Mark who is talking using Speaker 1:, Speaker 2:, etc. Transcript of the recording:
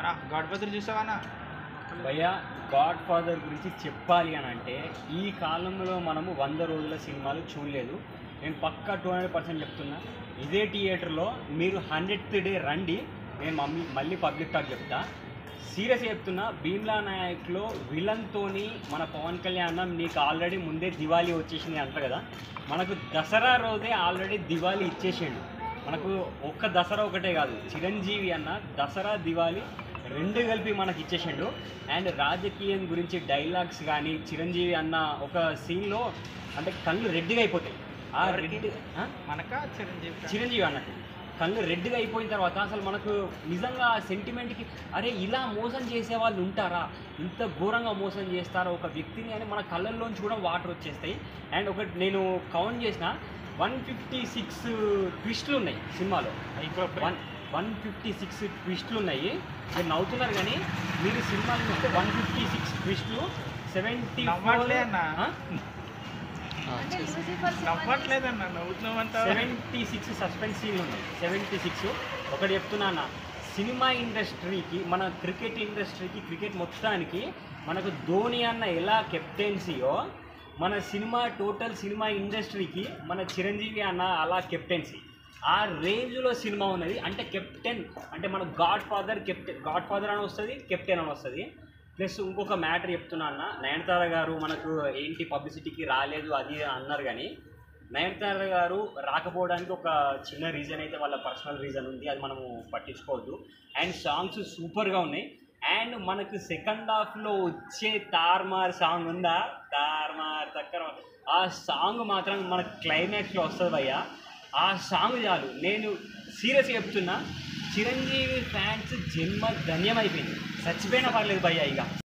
Speaker 1: God father చూసావానా
Speaker 2: భయ్య God father గురించి చెప్పాలి అని అంటే ఈ కాలంలో మనము వంద రోజుల సినిమాలు చూడలేదు నేను పక్కా టూ హండ్రెడ్ పర్సెంట్ చెప్తున్నా ఇదే థియేటర్లో మీరు హండ్రెడ్ డే రండి నేను మమ్మీ మళ్ళీ పబ్లిక్ టాక్ చెప్తా సీరియస్ చెప్తున్నా భీమ్లా నాయక్లో విలన్తోని మన పవన్ కళ్యాణ్ అన్న నీకు ఆల్రెడీ ముందే దివాళీ వచ్చేసింది అంటారు కదా మనకు దసరా రోజే ఆల్రెడీ దివాళీ ఇచ్చేసిండు మనకు ఒక్క దసరా ఒకటే కాదు చిరంజీవి అన్న దసరా దివాళీ రెండు కలిపి మనకి ఇచ్చేసిండు అండ్ రాజకీయం గురించి డైలాగ్స్ కానీ చిరంజీవి అన్న ఒక సీన్లో అంటే కళ్ళు రెడ్డిగా అయిపోతాయి ఆ రెడ్ ఆ?
Speaker 1: మనకా చిరంజీవి
Speaker 2: చిరంజీవి అన్నట్టు కళ్ళు రెడ్గా అయిపోయిన తర్వాత అసలు మనకు నిజంగా సెంటిమెంట్కి అరే ఇలా మోసం చేసే వాళ్ళు ఉంటారా ఇంత ఘోరంగా మోసం చేస్తారా ఒక వ్యక్తిని అని మన కళ్ళల్లోంచి కూడా వాటర్ వచ్చేస్తాయి అండ్ ఒకటి నేను కౌంట్ చేసిన వన్ ఫిఫ్టీ సిక్స్ ట్విస్టులు ఉన్నాయి సినిమాలో వన్ వన్ ఫిఫ్టీ సిక్స్ ట్విస్టులు ఉన్నాయి మీరు నవ్వుతున్నారు కానీ మీరు సినిమాలు చూస్తే వన్ ఫిఫ్టీ సిక్స్ ట్విస్టులు సెవెంటీ
Speaker 1: నవ్వట్లే అన్న. నవ్వట్లేదన్న నవ్వుతున్నామంట
Speaker 2: సెవెంటీ సిక్స్ సస్పెన్స్ సీన్లు ఉన్నాయి సెవెంటీ సిక్స్ ఒకటి చెప్తున్నా అన్న సినిమా ఇండస్ట్రీకి మన క్రికెట్ ఇండస్ట్రీకి క్రికెట్ మొత్తానికి మనకు ధోని అన్న ఎలా కెప్టెన్సీయో మన సినిమా టోటల్ సినిమా ఇండస్ట్రీకి మన చిరంజీవి అన్న అలా కెప్టెన్సీ ఆ రేంజ్లో సినిమా ఉన్నది అంటే కెప్టెన్ అంటే మన godfather captain godfather అని వస్తుంది కెప్టెన్ అని వస్తుంది ప్లస్ ఇంకొక మ్యాటర్ చెప్తున్నా అన్న నయనతార గారు మనకు ఏంటి పబ్లిసిటీకి రాలేదు అది ఇది అన్నారు కానీ నయనతార గారు రాకపోవడానికి ఒక చిన్న రీజన్ అయితే వాళ్ళ పర్సనల్ రీజన్ ఉంది అది మనము పట్టించుకోవద్దు అండ్ సాంగ్స్ సూపర్గా ఉన్నాయి అండ్ మనకు సెకండ్ హాఫ్లో వచ్చే తార్మార్ సాంగ్ ఉందా తార్మార్ చక్కర ఆ సాంగ్ మాత్రం మన క్లైమాక్స్లో వస్తుంది భయ్యా ఆ సాంగ్ చాలు నేను సీరియస్గా చెప్తున్నా చిరంజీవి ఫ్యాన్స్ జన్మ ధన్యమైపోయింది చచ్చిపోయినా పర్లేదు భయ్యా ఇక